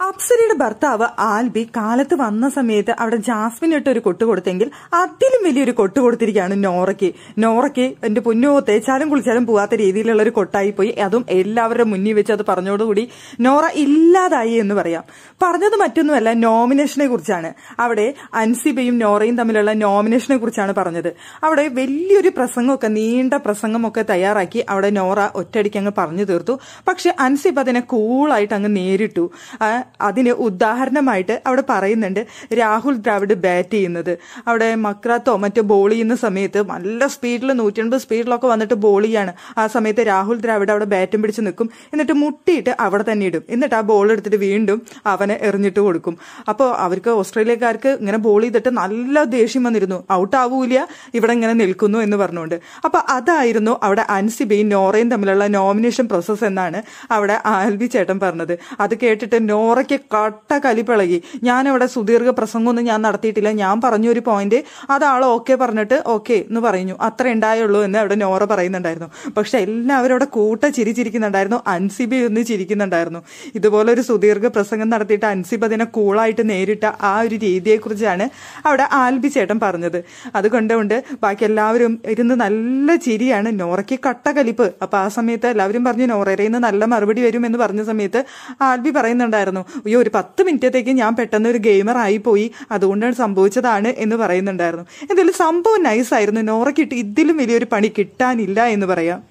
അപ്സരയുടെ ഭർത്താവ് ആൽബി കാലത്ത് വന്ന സമയത്ത് അവിടെ ജാസ്മിൻ ഇട്ട് ഒരു കൊട്ട് കൊടുത്തെങ്കിൽ അതിലും വലിയൊരു കൊട്ട് കൊടുത്തിരിക്കുകയാണ് നോറയ്ക്ക് നോറയ്ക്ക് എന്റെ പൊന്നോ തേച്ചാലും കുളിച്ചാലും പോവാത്ത രീതിയിലുള്ള ഒരു കൊട്ടായി പോയി അതും എല്ലാവരുടെ മുന്നിൽ വെച്ച് അത് പറഞ്ഞോടുകൂടി നോറ ഇല്ലാതായി എന്ന് പറയാം പറഞ്ഞത് മറ്റൊന്നുമല്ല നോമിനേഷനെ കുറിച്ചാണ് അവിടെ അൻസിബയും നോറയും തമ്മിലുള്ള നോമിനേഷനെ കുറിച്ചാണ് പറഞ്ഞത് അവിടെ വലിയൊരു പ്രസംഗമൊക്കെ നീണ്ട പ്രസംഗമൊക്കെ തയ്യാറാക്കി അവിടെ നോറ ഒറ്റയടിക്ക് അങ്ങ് പറഞ്ഞു തീർത്തു പക്ഷെ അൻസിബ് അതിനെ കൂളായിട്ട് അങ്ങ് നേരിട്ടു ആ, അതിന് ഉദാഹരണമായിട്ട് അവിടെ പറയുന്നുണ്ട് രാഹുൽ ദ്രാവിഡ് ബാറ്റ് ചെയ്യുന്നത് അവിടെ മക്രാത്തോ മറ്റോ ബോൾ ചെയ്യുന്ന സമയത്ത് നല്ല സ്പീഡിൽ നൂറ്റൻപത് സ്പീഡിലൊക്കെ വന്നിട്ട് ബോൾ ചെയ്യാണ് ആ സമയത്ത് രാഹുൽ ദ്രാവിഡ് അവിടെ ബാറ്റും പിടിച്ച് നിൽക്കും എന്നിട്ട് മുട്ടിയിട്ട് അവിടെ തന്നെ ഇടും എന്നിട്ട് ആ ബോൾ എടുത്തിട്ട് വീണ്ടും അവനെ എറിഞ്ഞിട്ട് കൊടുക്കും അപ്പോൾ അവർക്ക് ഓസ്ട്രേലിയക്കാർക്ക് ഇങ്ങനെ ബോൾ ചെയ്തിട്ട് നല്ല ദേഷ്യം വന്നിരുന്നു ഔട്ട് ആവൂല ഇവിടെ ഇങ്ങനെ നിൽക്കുന്നു എന്ന് പറഞ്ഞുകൊണ്ട് അപ്പൊ അതായിരുന്നു അവിടെ അൻസിബയും നോറയും തമ്മിലുള്ള നോമിനേഷൻ പ്രോസസ് എന്നാണ് അവിടെ ആൽബി ചേട്ടൻ പറഞ്ഞത് അത് കേട്ടിട്ട് നോറയ്ക്ക് കട്ട കലിപ്പിളകി ഞാൻ അവിടെ സുദീർഘ പ്രസംഗമൊന്നും ഞാൻ നടത്തിയിട്ടില്ല ഞാൻ പറഞ്ഞു ഒരു പോയിന്റ് അത് ആൾ ഓക്കെ പറഞ്ഞിട്ട് ഓക്കെ എന്ന് പറഞ്ഞു അത്ര ഉണ്ടായുള്ളൂ എന്ന് അവിടെ നോറ പറയുന്നുണ്ടായിരുന്നു പക്ഷെ എല്ലാവരും അവിടെ കൂട്ട ചിരി ചിരിക്കുന്നുണ്ടായിരുന്നു അൻസിബി ഒന്ന് ചിരിക്കുന്നുണ്ടായിരുന്നു ഇതുപോലെ ഒരു സുദീർഘ പ്രസംഗം നടത്തിയിട്ട് അൻസിബ് അതിനെ കൂളായിട്ട് നേരിട്ട ആ ഒരു രീതിയെക്കുറിച്ചാണ് അവിടെ ആൽബി ചേട്ടൻ പറഞ്ഞത് അതുകൊണ്ടുകൊണ്ട് ബാക്കി എല്ലാവരും ഇരുന്ന് നല്ല ചിരിയാണ് നോറയ്ക്ക് കട്ട കലിപ്പ് അപ്പൊ ആ സമയത്ത് എല്ലാവരും പറഞ്ഞു നോറയിൽ നിന്ന് നല്ല മറുപടി വരും എന്ന് പറഞ്ഞ സമയത്ത് ആൽബി പറയുന്നുണ്ടായിരുന്നു അയ്യോ ഒരു പത്ത് മിനിറ്റത്തേക്ക് ഞാൻ പെട്ടെന്ന് ഒരു ഗെയിമർ ആയിപ്പോയി അതുകൊണ്ടാണ് സംഭവിച്ചതാണ് എന്ന് പറയുന്നുണ്ടായിരുന്നു എന്തായാലും സംഭവം നൈസായിരുന്നു നോറയ്ക്ക് ഇതിലും വലിയൊരു പണി കിട്ടാനില്ല എന്ന് പറയാം